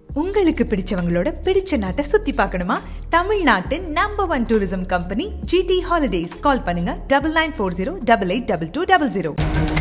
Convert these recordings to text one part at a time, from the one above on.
உங்களுக்கு பிடிச்சவங்களோட பிடிச்ச நாட்டை சுத்தி பார்க்கணுமா தமிழ்நாட்டின் number one tourism company GT holidays call பண்ணுங்க double nine four zero double eight double two double zero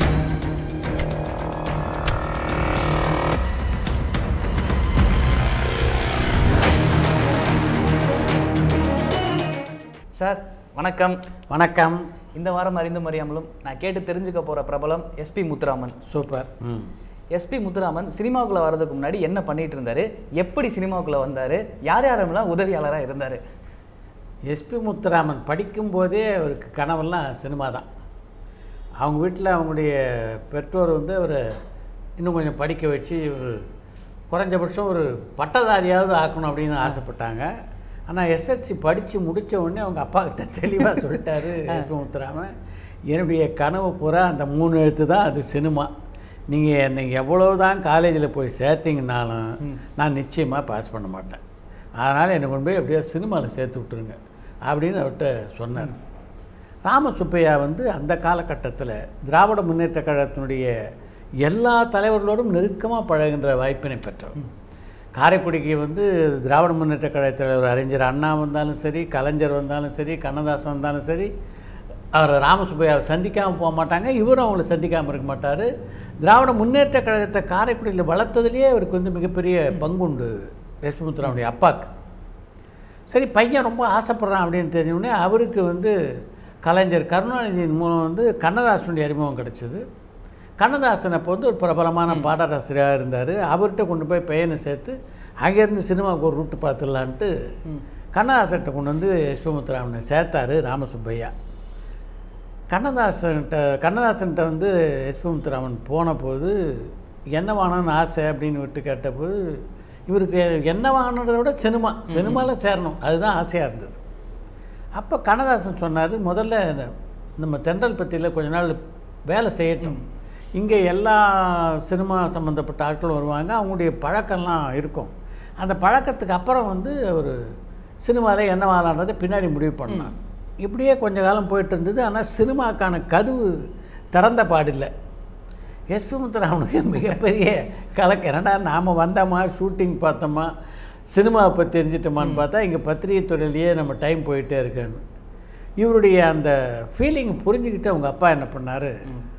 sir வணக்கம் வணக்கம் இந்த வாரம் அறிந்து அறியாமலும் நான் கேட்டு தெரிஞ்சுக்க போகிற பிரபலம் எஸ்பி முத்துராமன் சூப்பர் ம் எஸ்பி முத்துராமன் சினிமாவுக்குள்ள வர்றதுக்கு முன்னாடி என்ன பண்ணிட்டு இருந்தாரு எப்படி சினிமாவுக்குள்ள வந்தாரு யார் யாரெல்லாம் உதவியாளராக இருந்தார் எஸ்பி முத்துராமன் படிக்கும்போதே அவருக்கு கனவெல்லாம் சினிமா தான் அவங்க வீட்டில் அவங்களுடைய பெற்றோர் வந்து அவர் இன்னும் கொஞ்சம் படிக்க வச்சு ஒரு குறைஞ்சபட்சம் ஒரு பட்டதாரியாவது ஆக்கணும் அப்படின்னு ஆசைப்பட்டாங்க ஆனால் எஸ்எஸ்சி படித்து முடித்த உடனே அவங்க அப்பா கிட்ட தெளிவாக சொல்லிட்டாரு எஸ்பி முத்துராமன் என்னுடைய கனவு பூரா அந்த மூணு எழுத்து தான் அது சினிமா நீங்கள் என்னை எவ்வளோ தான் காலேஜில் போய் சேர்த்தீங்கனாலும் நான் நிச்சயமாக பாஸ் பண்ண மாட்டேன் அதனால் என்னை கொண்டு போய் எப்படியோ சினிமாவில் சேர்த்து விட்ருங்க அப்படின்னு அவர்கிட்ட சொன்னார் ராமசுப்பையா வந்து அந்த காலகட்டத்தில் திராவிட முன்னேற்ற கழகத்தினுடைய எல்லா தலைவர்களோடும் நெருக்கமாக பழகுகின்ற வாய்ப்பினை பெற்றவர் காரைக்குடிக்கு வந்து திராவிட முன்னேற்ற கழக தலைவர் அறிஞர் அண்ணா வந்தாலும் சரி கலைஞர் வந்தாலும் சரி கண்ணதாசன் வந்தாலும் சரி அவர் ராமசுப்பையாவை சந்திக்காமல் போக மாட்டாங்க இவரும் அவங்கள சந்திக்காமல் இருக்க மாட்டார் திராவிட முன்னேற்ற கழகத்தை காரைக்குடியில் வளர்த்ததுலேயே அவருக்கு வந்து மிகப்பெரிய பங்குண்டு யஷ்முத்துராவுடைய அப்பாவுக்கு சரி பையன் ரொம்ப ஆசைப்படுறான் அப்படின்னு தெரிஞ்சோடனே அவருக்கு வந்து கலைஞர் கருணாநிதியின் மூலம் வந்து கண்ணதாசனுடைய அறிமுகம் கிடச்சிது கண்ணதாசன் அப்போ வந்து ஒரு பிரபலமான பாடலாசிரியராக இருந்தார் அவர்கிட்ட கொண்டு போய் பையனை சேர்த்து அங்கேருந்து சினிமாவுக்கு ஒரு ரூட்டு பார்த்துடலான்ட்டு கண்ணதாசன்கிட்ட கொண்டு வந்து எஸ்பி முத்துராமனை சேர்த்தாரு ராமசுப்பையா கண்ணதாசன்கிட்ட கண்ணதாசன்கிட்ட வந்து எஸ்பி முத்துராமன் போன போது என்ன வாங்கணும்னு ஆசை அப்படின்னு விட்டு கேட்டபோது இவருக்கு என்ன வாங்கினதை விட சினிமா சினிமாவில் சேரணும் அதுதான் ஆசையாக இருந்தது அப்போ கண்ணதாசன் சொன்னார் முதல்ல நம்ம தென்றல் பத்தியில் கொஞ்ச நாள் வேலை செய்யட்டும் இங்கே எல்லா சினிமா சம்மந்தப்பட்ட ஆட்களும் வருவாங்க அவங்களுடைய பழக்கம்லாம் இருக்கும் அந்த பழக்கத்துக்கு அப்புறம் வந்து ஒரு சினிமாவில் என்ன வாழான்றதை பின்னாடி முடிவு பண்ணான் இப்படியே கொஞ்ச காலம் போயிட்டு இருந்தது ஆனால் சினிமாக்கான கதவு திறந்த பாடில்லை எஸ்பி முத்துராமனுக்கு மிகப்பெரிய கலக்கம் என்னடா நாம் வந்தோமா ஷூட்டிங் பார்த்தோமா சினிமாவை பற்றி தெரிஞ்சிட்டோமான்னு பார்த்தா இங்கே பத்திரிகை துறையிலேயே நம்ம டைம் போயிட்டே இருக்கேன்னு இவருடைய அந்த ஃபீலிங் புரிஞ்சுக்கிட்டு அவங்க அப்பா என்ன பண்ணார்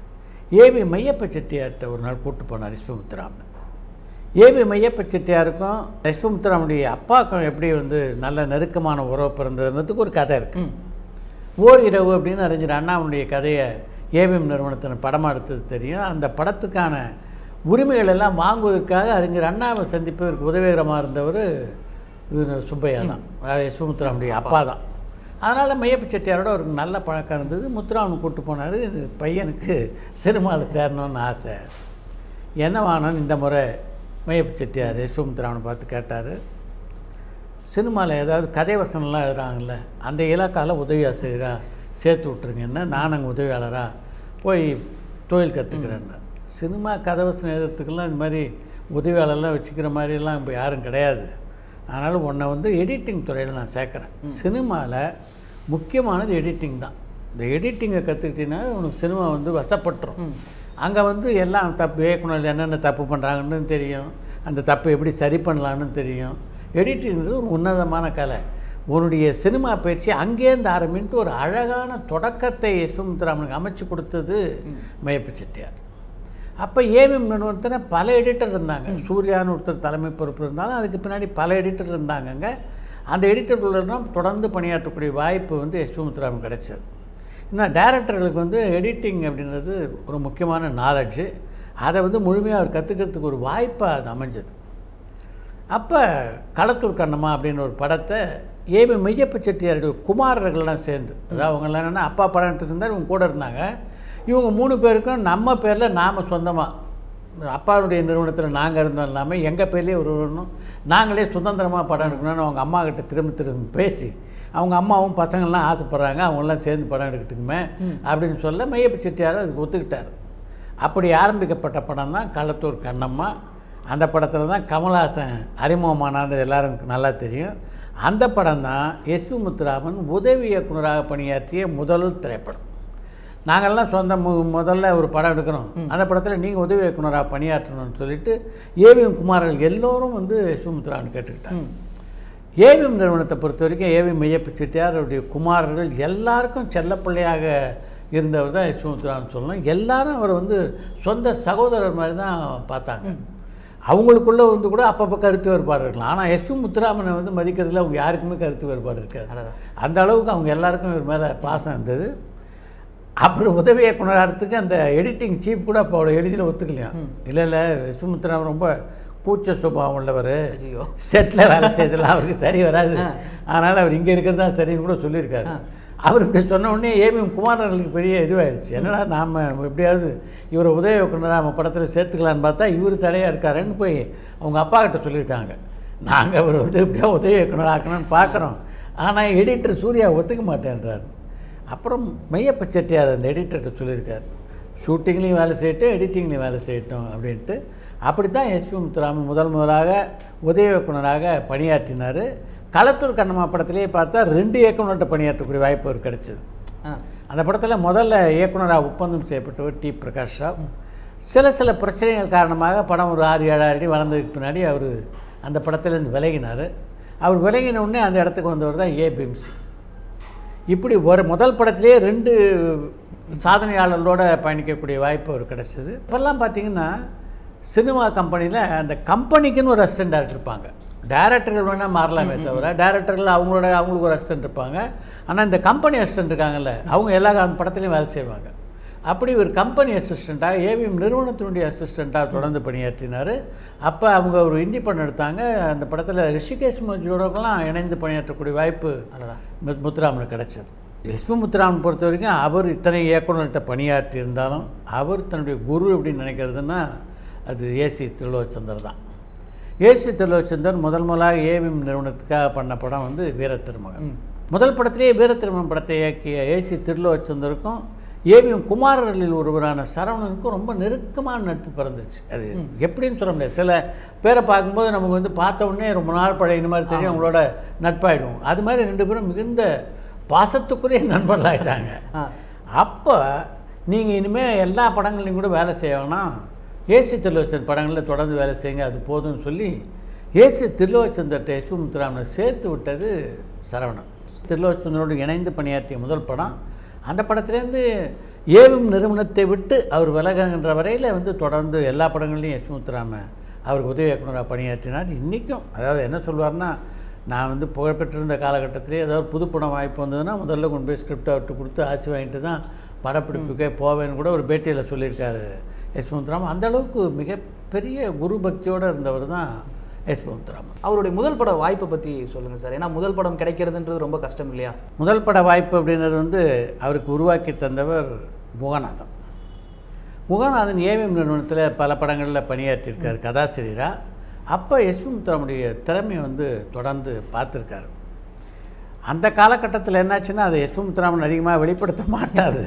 ஏபி மையப்ப செட்டியார்கிட்ட ஒரு நாள் கூப்பிட்டு போனார் எஸ்பி முத்துராமன் ஏபி மையப்ப செட்டியாருக்கும் எஸ்பி முத்துராமனுடைய அப்பாவுக்கும் எப்படி வந்து நல்ல நெருக்கமான உறவு பிறந்ததுன்றதுக்கு ஒரு கதை இருக்குது ஓர் இரவு அப்படின்னு அறிஞர் அண்ணாவுடைய கதையை ஏவிஎம் நிறுவனத்தின் படமாக எடுத்தது தெரியும் அந்த படத்துக்கான உரிமைகள் எல்லாம் வாங்குவதற்காக அறிஞர் அண்ணாவை சந்திப்பதற்கு உதவிகரமாக இருந்தவர் இவர் சுப்பையா தான் அதாவது எஸ் முத்துராமனுடைய அப்பா தான் அதனால் மையப்ப செட்டியாரோட அவருக்கு நல்ல பழக்கம் இருந்தது முத்துராமன் கூப்பிட்டு போனார் இது பையனுக்கு சினிமாவில் சேரணும்னு ஆசை என்ன வாங்கணும்னு இந்த முறை மையப்ப செட்டியார் எஸ் முத்துராமனை பார்த்து கேட்டார் சினிமாவில் ஏதாவது கதை வசனம்லாம் எழுதுறாங்கல்ல அந்த இலாக்காவில் உதவி ஆசிரியராக சேர்த்து விட்ருங்கன்னா நான் அங்கே உதவியாளராக போய் தொழில் கற்றுக்கிறேன்னு சினிமா கதை வசனம் எழுதுறதுக்கெல்லாம் இந்த மாதிரி உதவியாளர்லாம் வச்சுக்கிற மாதிரிலாம் இப்போ யாரும் கிடையாது அதனால் உன்னை வந்து எடிட்டிங் துறையில் நான் சேர்க்குறேன் சினிமாவில் முக்கியமானது எடிட்டிங் தான் இந்த எடிட்டிங்கை கற்றுக்கிட்டீங்கன்னா உனக்கு சினிமா வந்து வசப்பட்டுரும் அங்கே வந்து எல்லாம் தப்பு இயக்குனர் என்னென்ன தப்பு பண்ணுறாங்கன்னு தெரியும் அந்த தப்பை எப்படி சரி பண்ணலான்னு தெரியும் எடிட்டிங்கிறது ஒரு உன்னதமான கலை உன்னுடைய சினிமா பயிற்சி அங்கேருந்து ஆரம்பின்ட்டு ஒரு அழகான தொடக்கத்தை சுமுத்ராமனுக்கு அமைச்சு கொடுத்தது மையப்பு செட்டியார் அப்போ ஏவிஎம் நிறுவனத்தில் பல எடிட்டர் இருந்தாங்க சூர்யான்னு ஒருத்தர் தலைமை பொறுப்பு இருந்தாலும் அதுக்கு பின்னாடி பல எடிட்டர் இருந்தாங்கங்க அந்த எடிட்டர்களுடன் தொடர்ந்து பணியாற்றக்கூடிய வாய்ப்பு வந்து எஸ்பி முத்துராமன் கிடைச்சது இன்னும் டைரக்டர்களுக்கு வந்து எடிட்டிங் அப்படின்றது ஒரு முக்கியமான நாலெட்ஜு அதை வந்து முழுமையாக அவர் கற்றுக்கிறதுக்கு ஒரு வாய்ப்பாக அது அமைஞ்சது அப்போ களத்தூர் கண்ணம்மா அப்படின்னு ஒரு படத்தை ஏபி மெய்யப்ப செட்டியாருடைய குமாரர்கள்லாம் சேர்ந்து அதாவது அவங்களாம் என்னென்னா அப்பா படம் எடுத்துகிட்டு இருந்தார் இவங்க கூட இருந்தாங்க இவங்க மூணு பேருக்கும் நம்ம பேரில் நாம் சொந்தமாக அப்பாவுடைய நிறுவனத்தில் நாங்கள் இருந்தோம் இல்லாமல் எங்கள் பேர்லேயே ஒரு வரணும் நாங்களே சுதந்திரமாக படம் எடுக்கணும்னு அவங்க அம்மா கிட்ட திரும்ப திரும்ப பேசி அவங்க அம்மாவும் பசங்கள்லாம் ஆசைப்பட்றாங்க அவங்களாம் சேர்ந்து படம் எடுக்கட்டுக்குமே அப்படின்னு சொல்ல மையப்ப செட்டியார் அதுக்கு ஒத்துக்கிட்டார் அப்படி ஆரம்பிக்கப்பட்ட படம் தான் களத்தூர் கண்ணம்மா அந்த படத்தில் தான் கமல்ஹாசன் அறிமுகமானான்னு எல்லாரும் நல்லா தெரியும் அந்த படம் தான் எஸ்பி முத்துராமன் உதவி இயக்குனராக பணியாற்றிய முதல் திரைப்படம் நாங்கள்லாம் சொந்த மு முதல்ல ஒரு படம் எடுக்கிறோம் அந்த படத்தில் நீங்கள் உதவி இயக்குனராக பணியாற்றணும்னு சொல்லிட்டு ஏவிஎம் குமாரர்கள் எல்லோரும் வந்து சுமுத்ரான்னு கேட்டுக்கிட்டாங்க ஏவிஎம் நிறுவனத்தை பொறுத்த வரைக்கும் ஏவிஎம் மையப்பு செட்டியார் அவருடைய குமாரர்கள் எல்லாருக்கும் செல்லப்பிள்ளையாக இருந்தவர் தான் யஷ்வந்த்ரான்னு சொல்லணும் எல்லாரும் அவர் வந்து சொந்த சகோதரர் மாதிரி தான் பார்த்தாங்க அவங்களுக்குள்ள வந்து கூட அப்பப்போ கருத்து வேறுபாடு இருக்கலாம் ஆனால் எஸ்பி முத்துராமனை வந்து மதிக்கிறதுல அவங்க யாருக்குமே கருத்து வேறுபாடு இருக்காது அடடா. அந்த அளவுக்கு அவங்க எல்லாருக்கும் இவர் மேலே பாசம் இருந்தது அப்புறம் உதவி இயக்குனராகிறதுக்கு அந்த எடிட்டிங் சீஃப் கூட அப்போ அவ்வளோ எளிதில் ஒத்துக்கலையாம் இல்லை இல்லை எஸ்பி முத்துராமன் ரொம்ப கூச்ச சுபாவம் உள்ளவர் ஐயோ செட்டில் வேலை செய்ததெல்லாம் அவருக்கு சரி வராது அதனால் அவர் இங்கே இருக்கிறது தான் சரின்னு கூட சொல்லியிருக்காரு அவர் இப்படி சொன்ன உடனே ஏவிஎம் குமாரர்களுக்கு பெரிய இதுவாகிடுச்சு என்னடா நாம் எப்படியாவது இவரை உதவி இயக்குனரா நம்ம படத்தில் சேர்த்துக்கலான்னு பார்த்தா இவர் தடையாக இருக்காருன்னு போய் அவங்க அப்பா கிட்ட சொல்லியிருக்காங்க நாங்கள் அவர் வந்து எப்படியா உதவி இயக்குனர் ஆக்கணும்னு பார்க்குறோம் ஆனால் எடிட்டர் சூர்யா ஒத்துக்க மாட்டேன்றார் அப்புறம் மையப்ப செட்டியார் அந்த எடிட்டர்கிட்ட சொல்லியிருக்காரு ஷூட்டிங்லேயும் வேலை செய்யட்டும் எடிட்டிங்லேயும் வேலை செய்யட்டும் அப்படின்ட்டு அப்படி தான் எஸ்பி முத்துராமன் முதல் முதலாக உதவி இயக்குனராக பணியாற்றினார் களத்தூர் கண்ணம்மா படத்திலேயே பார்த்தா ரெண்டு இயக்குனர்கிட்ட பணியாற்றக்கூடிய வாய்ப்பு அவருக்கு கிடைச்சது ஆ அந்த படத்தில் முதல்ல இயக்குனராக ஒப்பந்தம் செய்யப்பட்டவர் டி பிரகாஷ் ராவ் சில சில பிரச்சனைகள் காரணமாக படம் ஒரு ஆறு ஏழு அடி வளர்ந்ததுக்கு பின்னாடி அவர் அந்த படத்துலேருந்து விலகினார் அவர் விலகின உடனே அந்த இடத்துக்கு வந்தவர் தான் ஏ பிம்சி இப்படி ஒரு முதல் படத்திலே ரெண்டு சாதனையாளர்களோட பயணிக்கக்கூடிய வாய்ப்பு அவர் கிடச்சிது இப்போல்லாம் பார்த்தீங்கன்னா சினிமா கம்பெனியில் அந்த கம்பெனிக்குன்னு ஒரு அசிஸ்டன்ட் டேரக்டர் இருப்பாங்க டேரக்டர்கள் வேணால் மாறலாமே தவிர டேரக்டர்கள் அவங்களோட அவங்களுக்கு ஒரு அசிஸ்டன்ட் இருப்பாங்க ஆனால் இந்த கம்பெனி அசிஸ்டன்ட் இருக்காங்கல்ல அவங்க எல்லா அந்த படத்துலையும் வேலை செய்வாங்க அப்படி ஒரு கம்பெனி அசிஸ்டண்ட்டாக ஏவிஎம் நிறுவனத்தினுடைய அசிஸ்டண்ட்டாக தொடர்ந்து பணியாற்றினார் அப்போ அவங்க ஒரு இந்தி படம் எடுத்தாங்க அந்த படத்தில் ரிஷிகேஷ் மஜோடக்கெல்லாம் இணைந்து பணியாற்றக்கூடிய வாய்ப்பு அடடா முத்- முத்துராமனுக்கு கிடைச்சது எஸ்பி முத்துராமன் பொறுத்த வரைக்கும் அவர் இத்தனை இயக்குனர்கிட்ட பணியாற்றி இருந்தாலும் அவர் தன்னுடைய குரு அப்படின்னு நினைக்கிறதுன்னா அது ஏசி திருலோச்சந்தர் தான் ஏசி திருலோச்சந்தர் முதல் முதலாக ஏவிஎம் நிறுவனத்துக்காக பண்ண படம் வந்து வீர திருமகன் முதல் படத்திலேயே வீர திருமகன் படத்தை இயக்கிய ஏசி திருலோச்சந்தருக்கும் ஏவிஎம் குமாரர்களில் ஒருவரான சரவணனுக்கும் ரொம்ப நெருக்கமான நட்பு பிறந்துச்சு அது எப்படின்னு சொல்ல முடியாது சில பேரை பார்க்கும்போது நமக்கு வந்து பார்த்த உடனே ரொம்ப நாள் பழைய மாதிரி தெரியும் அவங்களோட நட்பாயிடும் அது மாதிரி ரெண்டு பேரும் மிகுந்த பாசத்துக்குரிய நண்பர்கள் ஆயிட்டாங்க ஆ அப்போ நீங்கள் இனிமேல் எல்லா படங்கள்லையும் கூட வேலை செய்யணும்னா ஏசி திருலோச்சன் படங்களில் தொடர்ந்து வேலை செய்யுங்க அது போதும்னு சொல்லி ஏசி திருலோச்சந்தர்கிட்ட எஸ்பி முத்துராமனை சேர்த்து விட்டது சரவணன் திருலோச்சந்தரோடு இணைந்து பணியாற்றிய முதல் படம் அந்த படத்துலேருந்து ஏவும் நிறுவனத்தை விட்டு அவர் விலகுகின்ற வரையில் வந்து தொடர்ந்து எல்லா படங்கள்லையும் எஸ்பி முத்துராமன் அவருக்கு உதவி இயக்குனராக பணியாற்றினார் இன்றைக்கும் அதாவது என்ன சொல்வார்னா நான் வந்து புகழ்பெற்றிருந்த காலகட்டத்திலே ஏதாவது புது படம் வாய்ப்பு வந்ததுன்னா முதல்ல கொண்டு போய் ஸ்கிரிப்ட் அவர்கிட்ட கொடுத்து ஆசி வாங்கிட்டு தான் படப்பிடிப்புக்கே போவேன்னு கூட ஒரு பேட்டியில் சொல்லியிருக்காரு எஸ் முத்துராமன் அந்த அளவுக்கு மிகப்பெரிய குரு பக்தியோடு இருந்தவர் தான் எஸ் முத்துராமன் அவருடைய முதல் பட வாய்ப்பை பற்றி சொல்லுங்கள் சார் ஏன்னா முதல் படம் கிடைக்கிறதுன்றது ரொம்ப கஷ்டம் இல்லையா முதல் பட வாய்ப்பு அப்படின்றது வந்து அவருக்கு உருவாக்கி தந்தவர் குகநாதன் குகநாதன் ஏவிஎம் நிறுவனத்தில் பல படங்களில் பணியாற்றியிருக்கார் கதாசிரியராக அப்போ எஸ்பி முத்துராமனுடைய திறமையை வந்து தொடர்ந்து பார்த்துருக்காரு அந்த காலகட்டத்தில் என்னாச்சுன்னா அதை எஸ்பி முத்துராமன் அதிகமாக வெளிப்படுத்த மாட்டார்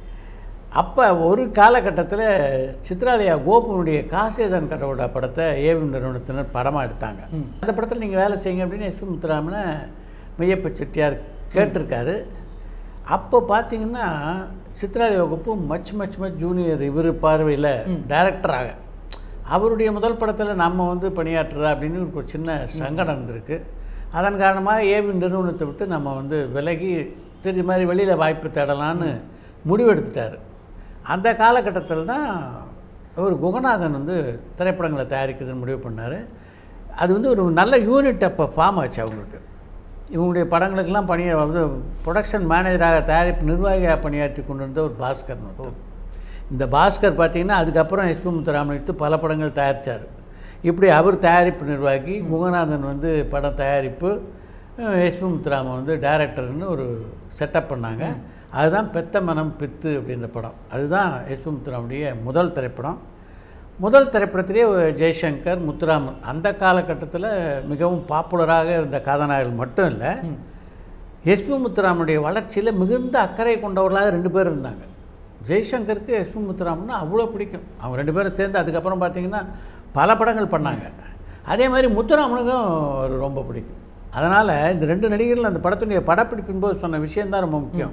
அப்போ ஒரு காலகட்டத்தில் சித்ராலயா கோபுனுடைய காசேதன் கடவுட படத்தை ஏவிஎம் நிறுவனத்தினர் படமாக எடுத்தாங்க அந்த படத்தில் நீங்கள் வேலை செய்யுங்க அப்படின்னு எஸ்பி முத்துராமனை மெய்யப்ப செட்டியார் கேட்டிருக்காரு அப்போ பார்த்தீங்கன்னா சித்ராலயா வகுப்பு மச் மச் மச் ஜூனியர் இவர் பார்வையில் டைரக்டராக அவருடைய முதல் படத்தில் நம்ம வந்து பணியாற்றுறா அப்படின்னு ஒரு சின்ன சங்கடம் இருந்திருக்கு அதன் காரணமாக ஏவி நிறுவனத்தை விட்டு நம்ம வந்து விலகி திரு மாதிரி வெளியில் வாய்ப்பு தேடலான்னு முடிவெடுத்துட்டார் அந்த காலகட்டத்தில் தான் ஒரு குகநாதன் வந்து திரைப்படங்களை தயாரிக்கிறதுன்னு முடிவு பண்ணார் அது வந்து ஒரு நல்ல யூனிட் அப்போ ஃபார்ம் ஆச்சு அவங்களுக்கு இவங்களுடைய படங்களுக்கெல்லாம் பணிய வந்து ப்ரொடக்ஷன் மேனேஜராக தயாரிப்பு நிர்வாகியாக பணியாற்றி கொண்டு இருந்த ஒரு பாஸ்கர் ஒருத்தர் இந்த பாஸ்கர் பார்த்தீங்கன்னா அதுக்கப்புறம் எஸ்பி முத்துராமன் வைத்து பல படங்கள் தயாரித்தார் இப்படி அவர் தயாரிப்பு நிர்வாகி குகநாதன் வந்து படம் தயாரிப்பு எஸ்பி முத்துராமன் வந்து டைரக்டர்னு ஒரு செட்டப் பண்ணாங்க அதுதான் பெத்த மனம் பித்து அப்படின்ற படம் அதுதான் எஸ்பி முத்துராமனுடைய முதல் திரைப்படம் முதல் திரைப்படத்திலே ஒரு ஜெய்சங்கர் முத்துராமன் அந்த காலகட்டத்தில் மிகவும் பாப்புலராக இருந்த கதாநாயகர்கள் மட்டும் இல்லை எஸ்பி முத்துராமனுடைய வளர்ச்சியில் மிகுந்த அக்கறை கொண்டவர்களாக ரெண்டு பேர் இருந்தாங்க ஜெய்சங்கருக்கு எஸ்பி முத்துராமன்னா அவ்வளோ பிடிக்கும் அவங்க ரெண்டு பேரும் சேர்ந்து அதுக்கப்புறம் பார்த்தீங்கன்னா பல படங்கள் பண்ணாங்க அதே மாதிரி முத்துராமனுக்கும் அவர் ரொம்ப பிடிக்கும் அதனால் இந்த ரெண்டு நடிகர்கள் அந்த படத்துடைய படப்பிடிப்பின் போது சொன்ன விஷயந்தான் ரொம்ப முக்கியம்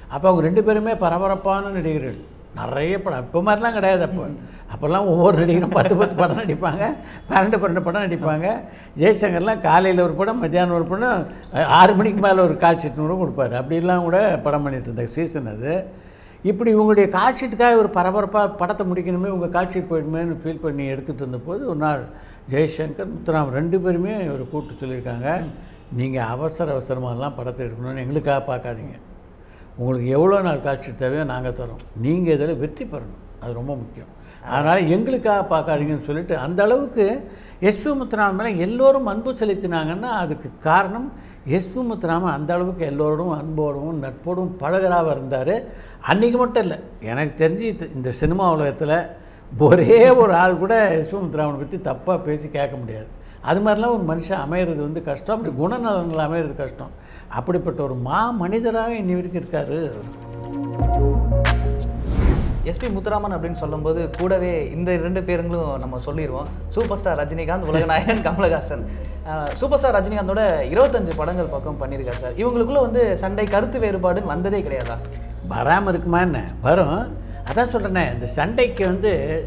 அப்போ அவங்க ரெண்டு பேருமே பரபரப்பான நடிகர்கள் நிறைய படம் இப்போ மாதிரிலாம் கிடையாது அப்போ அப்போல்லாம் ஒவ்வொரு நடிகரும் பத்து பத்து படம் நடிப்பாங்க பன்னெண்டு பன்னெண்டு படம் நடிப்பாங்க ஜெய்சங்கர்லாம் காலையில் ஒரு படம் மத்தியானம் ஒரு படம் அஹ், ஆறு மணிக்கு மேலே ஒரு கால் ஷீட் கூட கொடுப்பாரு அப்படிலாம் கூட படம் பண்ணிட்டு இருந்த சீசன் அது இப்படி உங்களுடைய கால் ஷீட்டுக்காக ஒரு பரபரப்பாக படத்தை முடிக்கணுமே உங்கள் கால் ஷீட் போயிடுமேன்னு ஃபீல் பண்ணி எடுத்துகிட்டு இருந்தபோது ஒரு நாள் ஜெய்சங்கர் முத்துராம் ரெண்டு பேருமே ஒரு கூப்பிட்டு சொல்லியிருக்காங்க நீங்கள் அவசர அவசரமாகலாம் படத்தை எடுக்கணும்னு எங்களுக்காக பார்க்காதீங்க உங்களுக்கு எவ்வளோ நாள் காட்சி தேவையோ நாங்கள் தரோம் நீங்கள் இதில் வெற்றி பெறணும் அது ரொம்ப முக்கியம் அதனால் எங்களுக்காக பார்க்காதீங்கன்னு சொல்லிட்டு அந்த அளவுக்கு எஸ்பி முத்துராமன் மேலே எல்லோரும் அன்பு செலுத்தினாங்கன்னா அதுக்கு காரணம் எஸ்பி முத்துராமன் அந்த அளவுக்கு எல்லோரோடும் அன்போடும் நட்போடும் பழகராக இருந்தார் அன்றைக்கி மட்டும் இல்லை எனக்கு தெரிஞ்சு இது- இந்த சினிமா உலகத்தில் ஒரே ஒரு ஆள் கூட எஸ்பி முத்துராமனை பற்றி தப்பாக பேசி கேட்க முடியாது அது மாதிரிலாம் ஒரு மனுஷன் அமையிறது வந்து கஷ்டம் அப்படி குணநலன்கள் அமையிறது கஷ்டம் அப்படிப்பட்ட ஒரு மா மனிதராக இன்னி வரைக்கும் இருக்காரு எஸ்பி முத்துராமன் அப்படின்னு சொல்லும்போது கூடவே இந்த ரெண்டு பேருங்களும் நம்ம சொல்லிடுவோம் சூப்பர் ஸ்டார் ரஜினிகாந்த் உலகநாயகன் கமலஹாசன் அஹ், சூப்பர் ஸ்டார் ரஜினிகாந்தோட இருபத்தஞ்சு படங்கள் பக்கம் பண்ணியிருக்காரு சார் இவங்களுக்குள்ள வந்து சண்டை கருத்து வேறுபாடுன்னு வந்ததே கிடையாதா வராமல் இருக்குமா என்ன வரும் அதான் சொல்கிறேனே இந்த சண்டைக்கு வந்து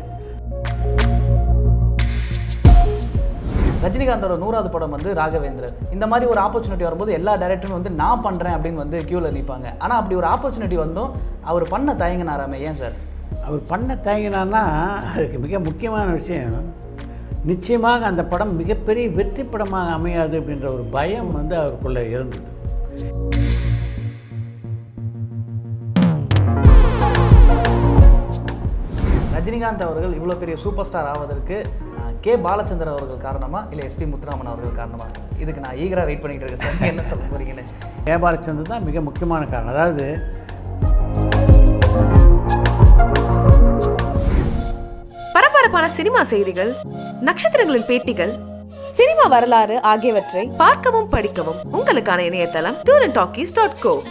ரஜினிகாந்தோட நூறாவது படம் வந்து ராகவேந்திரர் இந்த மாதிரி ஒரு ஆப்பர்ச்சுனிட்டி வரும்போது எல்லா டேரக்டரும் வந்து நான் பண்ணுறேன் அப்படின்னு வந்து க்யூவில் நிற்பாங்க ஆனால் அப்படி ஒரு ஆப்பர்ச்சுனிட்டி வந்தும் அவர் பண்ண தயங்கினாராமே ஏன் சார் அவர் பண்ண தயங்கினான்னா அதுக்கு மிக முக்கியமான விஷயம் நிச்சயமாக அந்த படம் மிகப்பெரிய வெற்றி படமாக அமையாது அப்படின்ற ஒரு பயம் வந்து அவருக்குள்ளே இருந்தது ரஜினிகாந்த் அவர்கள் இவ்வளோ பெரிய சூப்பர் ஸ்டார் ஆவதற்கு அஹ், கே பாலச்சந்தர் அவர்கள் காரணமா இல்லை எஸ்பி முத்துராமன் அவர்கள் காரணமா இதுக்கு நான் ஈகராக வெயிட் பண்ணிட்டு இருக்கேன் சார் நீங்க என்ன சொல்ல போறீங்கன்னு ஏபாலச்சந்தர் தான் மிக முக்கியமான காரணம் அதாவது பரபரப்பான சினிமா செய்திகள் நட்சத்திரங்களின் பேட்டிகள் சினிமா வரலாறு ஆகியவற்றை பார்க்கவும் படிக்கவும் உங்களுக்கான இணையதளம் tour and talkies dot go